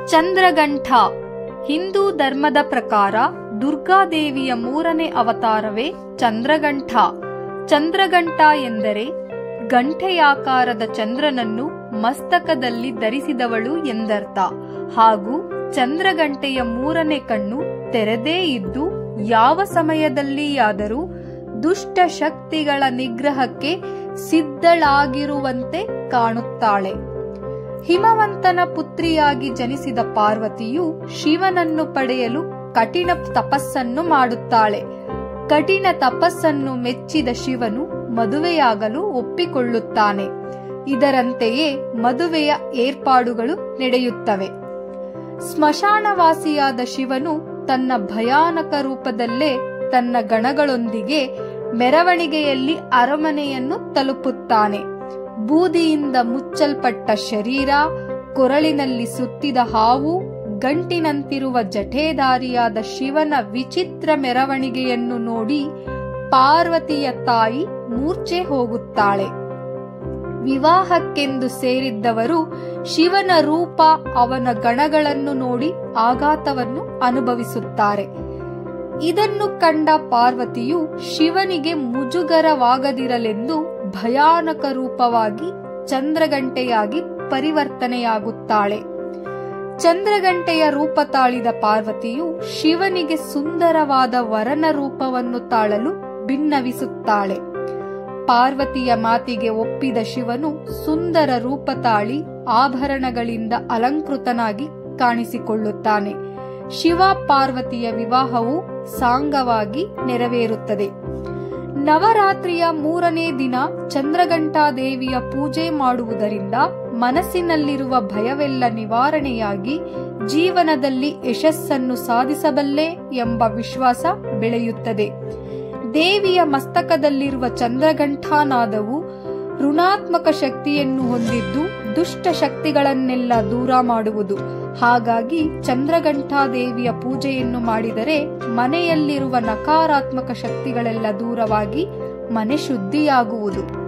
ಚಂದ್ರಗಂಠ ಹಿಂದೂ ಧರ್ಮದ ಪ್ರಕಾರ ದುರ್ಗಾದೇವಿಯ ಮೂರನೇ ಅವತಾರವೇ ಚಂದ್ರಗಂಠ ಚಂದ್ರಗಂಠ ಎಂದರೆ ಗಂಟೆಯಾಕಾರದ ಚಂದ್ರನನ್ನು ಮಸ್ತಕದಲ್ಲಿ ಧರಿಸಿದವಳು ಎಂದರ್ಥ ಹಾಗೂ ಚಂದ್ರಗಂಟೆಯ ಮೂರನೇ ಕಣ್ಣು ತೆರೆದೇ ಇದ್ದು ಯಾವ ಸಮಯದಲ್ಲಿಯಾದರೂ ದುಷ್ಟ ಶಕ್ತಿಗಳ ನಿಗ್ರಹಕ್ಕೆ ಸಿದ್ಧಳಾಗಿರುವಂತೆ ಕಾಣುತ್ತಾಳೆ ಹಿಮವಂತನ ಪುತ್ರಿಯಾಗಿ ಜನಿಸಿದ ಪಾರ್ವತಿಯು ಶಿವನನ್ನು ಪಡೆಯಲು ಕಠಿಣ ತಪಸ್ಸನ್ನು ಮಾಡುತ್ತಾಳೆ ಕಠಿಣ ತಪಸ್ಸನ್ನು ಮೆಚ್ಚಿದ ಶಿವನು ಮದುವೆಯಾಗಲು ಒಪ್ಪಿಕೊಳ್ಳುತ್ತಾನೆ ಇದರಂತೆಯೇ ಮದುವೆಯ ಏರ್ಪಾಡುಗಳು ನಡೆಯುತ್ತವೆ ಸ್ಮಶಾನವಾಸಿಯಾದ ಶಿವನು ತನ್ನ ಭಯಾನಕ ರೂಪದಲ್ಲೇ ತನ್ನ ಗಣಗಳೊಂದಿಗೆ ಮೆರವಣಿಗೆಯಲ್ಲಿ ಅರಮನೆಯನ್ನು ತಲುಪುತ್ತಾನೆ ಬೂದಿಯಿಂದ ಮುಚ್ಚಲ್ಪಟ್ಟ ಶರೀರ ಕೊರಳಿನಲ್ಲಿ ಸುತ್ತಿದ ಹಾವು ಗಂಟಿನಂತಿರುವ ಜಠೇದಾರಿಯಾದ ಶಿವನ ವಿಚಿತ್ರ ಮೆರವಣಿಗೆಯನ್ನು ನೋಡಿ ಪಾರ್ವತಿಯ ತಾಯಿ ಮೂರ್ಛೆ ಹೋಗುತ್ತಾಳೆ ವಿವಾಹಕ್ಕೆಂದು ಸೇರಿದ್ದವರು ಶಿವನ ರೂಪ ಅವನ ಗಣಗಳನ್ನು ನೋಡಿ ಆಘಾತವನ್ನು ಅನುಭವಿಸುತ್ತಾರೆ ಇದನ್ನು ಕಂಡ ಪಾರ್ವತಿಯು ಶಿವನಿಗೆ ಮುಜುಗರವಾಗದಿರಲೆಂದು ಭಯಾನಕ ರೂಪವಾಗಿ ಚಂದ್ರಗಂಟೆಯಾಗಿ ಪರಿವರ್ತನೆಯಾಗುತ್ತಾಳೆ ಚಂದ್ರಗಂಟೆಯ ರೂಪ ತಾಳಿದ ಪಾರ್ವತಿಯು ಶಿವನಿಗೆ ಸುಂದರವಾದ ವರನ ರೂಪವನ್ನು ತಾಳಲು ಭಿನ್ನವಿಸುತ್ತಾಳೆ ಪಾರ್ವತಿಯ ಮಾತಿಗೆ ಒಪ್ಪಿದ ಶಿವನು ಸುಂದರ ರೂಪ ತಾಳಿ ಆಭರಣಗಳಿಂದ ಅಲಂಕೃತನಾಗಿ ಕಾಣಿಸಿಕೊಳ್ಳುತ್ತಾನೆ ಶಿವ ಪಾರ್ವತಿಯ ವಿವಾಹವು ಸಾಂಗವಾಗಿ ನೆರವೇರುತ್ತದೆ ನವರಾತ್ರಿಯ ಮೂರನೇ ದಿನ ಚಂದ್ರಘಂಟಾದೇವಿಯ ಪೂಜೆ ಮಾಡುವುದರಿಂದ ಮನಸ್ಸಿನಲ್ಲಿರುವ ಭಯವೆಲ್ಲ ನಿವಾರಣೆಯಾಗಿ ಜೀವನದಲ್ಲಿ ಯಶಸ್ಸನ್ನು ಸಾಧಿಸಬಲ್ಲೆ ಎಂಬ ವಿಶ್ವಾಸ ಬೆಳೆಯುತ್ತದೆ ದೇವಿಯ ಮಸ್ತಕದಲ್ಲಿರುವ ಚಂದ್ರಘಂಟಾನಾದವು ಋಣಾತ್ಮಕ ಶಕ್ತಿಯನ್ನು ಹೊಂದಿದ್ದು ದುಷ್ಟ ಶಕ್ತಿಗಳನ್ನೆಲ್ಲ ದೂರ ಮಾಡುವುದು ಹಾಗಾಗಿ ಚಂದ್ರಘಂಟಾದೇವಿಯ ಪೂಜೆಯನ್ನು ಮಾಡಿದರೆ ಮನೆಯಲ್ಲಿರುವ ನಕಾರಾತ್ಮಕ ಶಕ್ತಿಗಳೆಲ್ಲ ದೂರವಾಗಿ ಮನೆ ಶುದ್ಧಿಯಾಗುವುದು